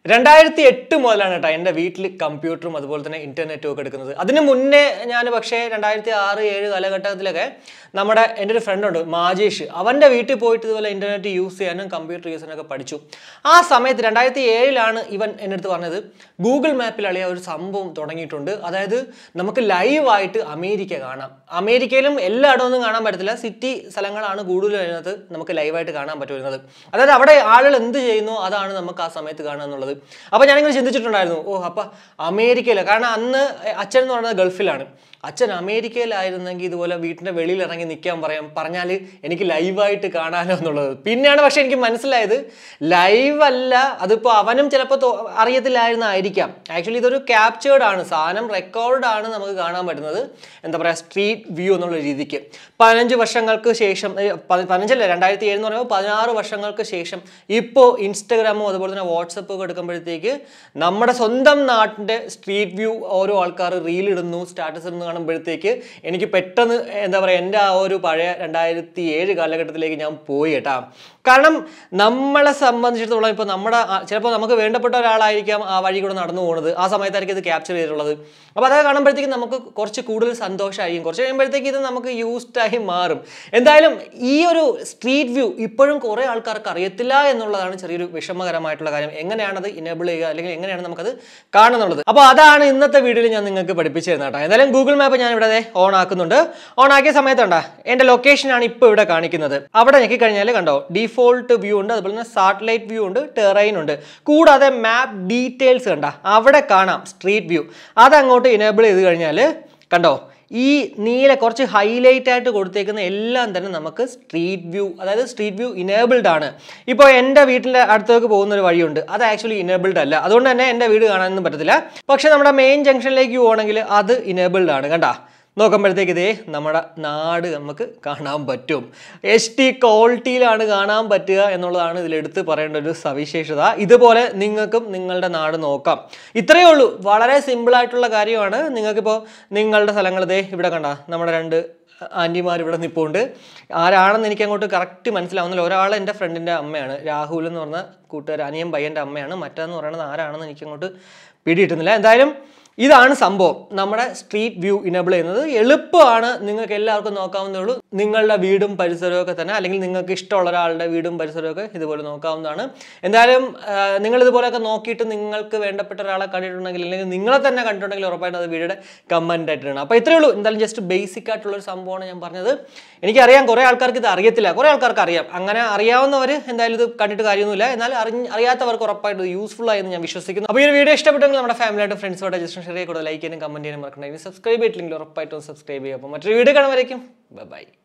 രണ്ടായിരത്തി എട്ട് മുതലാണ് കേട്ടോ എൻ്റെ വീട്ടിൽ കമ്പ്യൂട്ടറും അതുപോലെ തന്നെ ഇൻ്റർനെറ്റും ഒക്കെ എടുക്കുന്നത് അതിന് മുന്നേ ഞാൻ പക്ഷേ രണ്ടായിരത്തി ആറ് ഏഴ് കാലഘട്ടത്തിലൊക്കെ നമ്മുടെ എൻ്റെ ഒരു ഫ്രണ്ട് ഉണ്ട് മാജേഷ് അവൻ്റെ വീട്ടിൽ പോയിട്ട് ഇതുപോലെ ഇൻ്റർനെറ്റ് യൂസ് ചെയ്യാനും കമ്പ്യൂട്ടർ യൂസ് ചെയ്യാനൊക്കെ പഠിച്ചു ആ സമയത്ത് രണ്ടായിരത്തി ഏഴിലാണ് ഇവൻ എൻ്റെ അടുത്ത് പറഞ്ഞത് ഗൂഗിൾ മാപ്പിൽ അളിയ ഒരു സംഭവം തുടങ്ങിയിട്ടുണ്ട് അതായത് നമുക്ക് ലൈവായിട്ട് അമേരിക്ക കാണാം അമേരിക്കയിലും എല്ലായിടവും ഒന്നും കാണാൻ പറ്റത്തില്ല സിറ്റി സ്ഥലങ്ങളാണ് കൂടുതൽ വരുന്നത് നമുക്ക് ലൈവായിട്ട് കാണാൻ പറ്റുന്നത് അതായത് അവിടെ ആളുകൾ എന്ത് ചെയ്യുന്നു അതാണ് നമുക്ക് ആ സമയത്ത് കാണുക എന്നുള്ളത് അപ്പോൾ ഞാനിങ്ങനെ ചിന്തിച്ചിട്ടുണ്ടായിരുന്നു ഓ അപ്പം അമേരിക്കയിൽ കാരണം അന്ന് അച്ഛൻ എന്ന് പറയുന്നത് ഗൾഫിലാണ് അച്ഛൻ അമേരിക്കയിലായിരുന്നെങ്കിൽ ഇതുപോലെ വീട്ടിൻ്റെ വെളിയിൽ ഇറങ്ങി നിൽക്കാൻ പറയാം പറഞ്ഞാൽ എനിക്ക് ലൈവായിട്ട് കാണാനോ എന്നുള്ളത് പിന്നെയാണ് പക്ഷെ എനിക്ക് മനസ്സിലായത് ലൈവ് അല്ല അതിപ്പോൾ അവനും ചിലപ്പോൾ തോ- അറിയത്തില്ലായിരുന്നായിരിക്കാം ആക്ച്വലി ഇതൊരു ക്യാപ്ചേർഡ് ആണ് സാധനം റെക്കോർഡ് ആണ് നമുക്ക് കാണാൻ പറ്റുന്നത് എന്താ പറയുക സ്ട്രീറ്റ് വ്യൂ എന്നുള്ള രീതിക്ക് പതിനഞ്ച് വർഷങ്ങൾക്ക് ശേഷം ഏ, പതി- പതിനഞ്ചല്ല രണ്ടായിരത്തി ഏഴ് എന്ന് പറയുമ്പോൾ പതിനാറ് വർഷങ്ങൾക്ക് ശേഷം ഇപ്പോൾ ഇൻസ്റ്റഗ്രാമോ അതുപോലെ തന്നെ വാട്സപ്പ് ഒക്കെ എടുക്കുമ്പോഴത്തേക്ക് നമ്മുടെ സ്വന്തം നാട്ടിൻ്റെ സ്ട്രീറ്റ് വ്യൂ ഓരോ ആൾക്കാർ റീൽ ഇടുന്നു സ്റ്റാറ്റസ് ഇടുന്നു കാണുമ്പോഴത്തേക്ക് എനിക്ക് പെട്ടെന്ന് എന്താ പറയുക എൻ്റെ ആ ഒരു പഴയ രണ്ടായിരത്തി ഏഴ് കാലഘട്ടത്തിലേക്ക് ഞാൻ പോയി കേട്ടാ കാരണം നമ്മളെ സംബന്ധിച്ചിടത്തോളം ഇപ്പോൾ നമ്മുടെ ആ- ചിലപ്പോൾ നമുക്ക് വേണ്ടപ്പെട്ട ഒരാളായിരിക്കാം ആ വഴി കൂടെ നടന്നു പോകുന്നത് ആ സമയത്തായിരിക്കും ഇത് ക്യാപ്ചർ ചെയ്തിട്ടുള്ളത് അപ്പോൾ അതൊക്കെ കാണുമ്പോഴത്തേക്ക് നമുക്ക് കുറച്ച് കൂടുതൽ സന്തോഷമായിരിക്കും കുറച്ച് കഴിയുമ്പോഴത്തേക്ക് ഇത് നമുക്ക് യൂസ്ഡ് ആയി മാറും എന്തായാലും ഈ ഒരു സ്ട്രീറ്റ് വ്യൂ ഇപ്പോഴും കുറേ ആൾക്കാർക്ക് അറിയത്തില്ല എന്നുള്ളതാണ് ചെറിയൊരു വിഷമകരമായിട്ടുള്ള കാര്യം എങ്ങനെയാണത് ഇനേബിൾ ചെയ്യുക അല്ലെങ്കിൽ എങ്ങനെയാണ് നമുക്കത് കാണുന്നുള്ളത് അപ്പോൾ അതാണ് ഇന്നത്തെ വീഡിയോയിൽ ഞാൻ നിങ്ങൾക്ക് പഠിപ്പിച്ചു തരുന്നത് കേട്ടോ എന്തായാലും ഗൂഗിൾ മാപ്പ് ഞാൻ ഇവിടെ ഓൺ ആക്കുന്നുണ്ട് ഓൺ ആക്കിയ സമയത്തുണ്ട എൻ്റെ ലൊക്കേഷനാണ് ഇപ്പോൾ ഇവിടെ കാണിക്കുന്നത് അവിടെ ഞെക്കി കഴിഞ്ഞാൽ കണ്ടോ ഡിഫോൾട്ട് വ്യൂ ഉണ്ട് അതുപോലെ തന്നെ സാറ്റലൈറ്റ് വ്യൂ ഉണ്ട് ടെറൈൻ ഉണ്ട് കൂടാതെ മാപ്പ് ഡീറ്റെയിൽസ് കണ്ട അവിടെ കാണാം സ്ട്രീറ്റ് വ്യൂ അതങ്ങോട്ട് ഇനേബിൾ ചെയ്ത് കഴിഞ്ഞാൽ കണ്ടോ ഈ നീല കുറച്ച് ഹൈലൈറ്റ് ആയിട്ട് കൊടുത്തേക്കുന്ന എല്ലാം തന്നെ നമുക്ക് സ്ട്രീറ്റ് വ്യൂ അതായത് സ്ട്രീറ്റ് വ്യൂ ഇനേബിൾഡ് ആണ് ഇപ്പോൾ എൻ്റെ വീട്ടിൻ്റെ അടുത്തേക്ക് പോകുന്ന ഒരു വഴിയുണ്ട് അത് ആക്ച്വലി ഇനേബിൾഡ് അല്ല അതുകൊണ്ട് തന്നെ എൻ്റെ വീട് കാണാനൊന്നും പറ്റത്തില്ല പക്ഷേ നമ്മുടെ മെയിൻ ജംഗ്ഷനിലേക്ക് പോകണമെങ്കിൽ അത് ഇനേബിൾഡ് ആണ് കണ്ടാ നോക്കുമ്പോഴത്തേക്ക് ഇതേ നമ്മുടെ നാട് നമുക്ക് കാണാൻ പറ്റും എച്ച് ഡി ക്വാളിറ്റിയിലാണ് കാണാൻ പറ്റുക എന്നുള്ളതാണ് ഇതിലെടുത്ത് പറയേണ്ട ഒരു സവിശേഷത ഇതുപോലെ നിങ്ങൾക്കും നിങ്ങളുടെ നാട് നോക്കാം ഇത്രയേ ഉള്ളൂ വളരെ സിമ്പിൾ ആയിട്ടുള്ള കാര്യമാണ് നിങ്ങൾക്കിപ്പോൾ നിങ്ങളുടെ സ്ഥലങ്ങൾ ഇതേ ഇവിടെ കണ്ട നമ്മുടെ രണ്ട് ആൻറ്റിമാർ ഇവിടെ നിൽപ്പുണ്ട് ആരാണെന്ന് എനിക്ക് അങ്ങോട്ട് കറക്റ്റ് മനസ്സിലാവുന്നില്ല ഒരാൾ എൻ്റെ ഫ്രണ്ടിൻ്റെ അമ്മയാണ് രാഹുൽ എന്ന് പറഞ്ഞ കൂട്ടുകാർ അനിയൻ പയ്യൻ്റെ അമ്മയാണ് മറ്റേന്ന് പറയുന്നത് ആരാണെന്ന് എനിക്ക് അങ്ങോട്ട് പിടികിട്ടുന്നില്ല എന്തായാലും ഇതാണ് സംഭവം നമ്മുടെ സ്ട്രീറ്റ് വ്യൂ ഇനേബിൾ ചെയ്യുന്നത് എളുപ്പമാണ് നിങ്ങൾക്ക് എല്ലാവർക്കും നോക്കാവുന്നേ ഉള്ളൂ നിങ്ങളുടെ വീടും പരിസരവും ഒക്കെ തന്നെ അല്ലെങ്കിൽ നിങ്ങൾക്ക് ഇഷ്ടമുള്ള ഒരാളുടെ വീടും പരിസരവും ഒക്കെ ഇതുപോലെ നോക്കാവുന്നതാണ് എന്തായാലും ആ, നിങ്ങൾ ഇതുപോലെയൊക്കെ നോക്കിയിട്ട് നിങ്ങൾക്ക് വേണ്ടപ്പെട്ട ഒരാളെ കണ്ടിട്ടുണ്ടെങ്കിൽ അല്ലെങ്കിൽ നിങ്ങളെ തന്നെ കണ്ടിട്ടുണ്ടെങ്കിൽ ഉറപ്പായിട്ടും അത് വീഡിയോയുടെ കമൻ്റ് ആയിട്ടാണ് അപ്പോൾ ഇത്രയേ ഉള്ളൂ എന്തായാലും ജസ്റ്റ് ബേസിക് ആയിട്ടുള്ള ഒരു സംഭവമാണ് ഞാൻ പറഞ്ഞത് എനിക്കറിയാം കുറേ ആൾക്കാർക്ക് ഇത് അറിയത്തില്ല കുറേ ആൾക്കാർക്ക് അറിയാം അങ്ങനെ അറിയാവുന്നവർ എന്തായാലും ഇത് കണ്ടിട്ട് കാര്യമൊന്നുമില്ല എന്നാൽ അറിഞ്ഞ് അറിയാത്തവർക്ക് ഉറപ്പായിട്ട് യൂസ്ഫുൾ ആയെന്ന് ഞാൻ വിശ്വസിക്കുന്നു അപ്പോൾ ഈ ഒരു വീഡിയോ ഇഷ്ടപ്പെട്ടെങ്കിൽ നമ്മുടെ ഫാമിലിയായിട്ട് ഫ്രണ്ട്സോടെ ജസ്റ്റ് ഷെയർ ചെയ്ത് ലൈക്ക് ചെയ്യാനും കമൻറ്റ് ചെയ്യാനും മറക്കണമെങ്കിൽ സബ്സ്ക്രൈബ് ചെയ്തിട്ടില്ലെങ്കിൽ ഉറപ്പായിട്ടും സബ്സ്ക്രൈബ് ചെയ്യുക അപ്പോൾ മറ്റൊരു വീഡിയോ കാണുമ്പോഴേക്കും ബൈ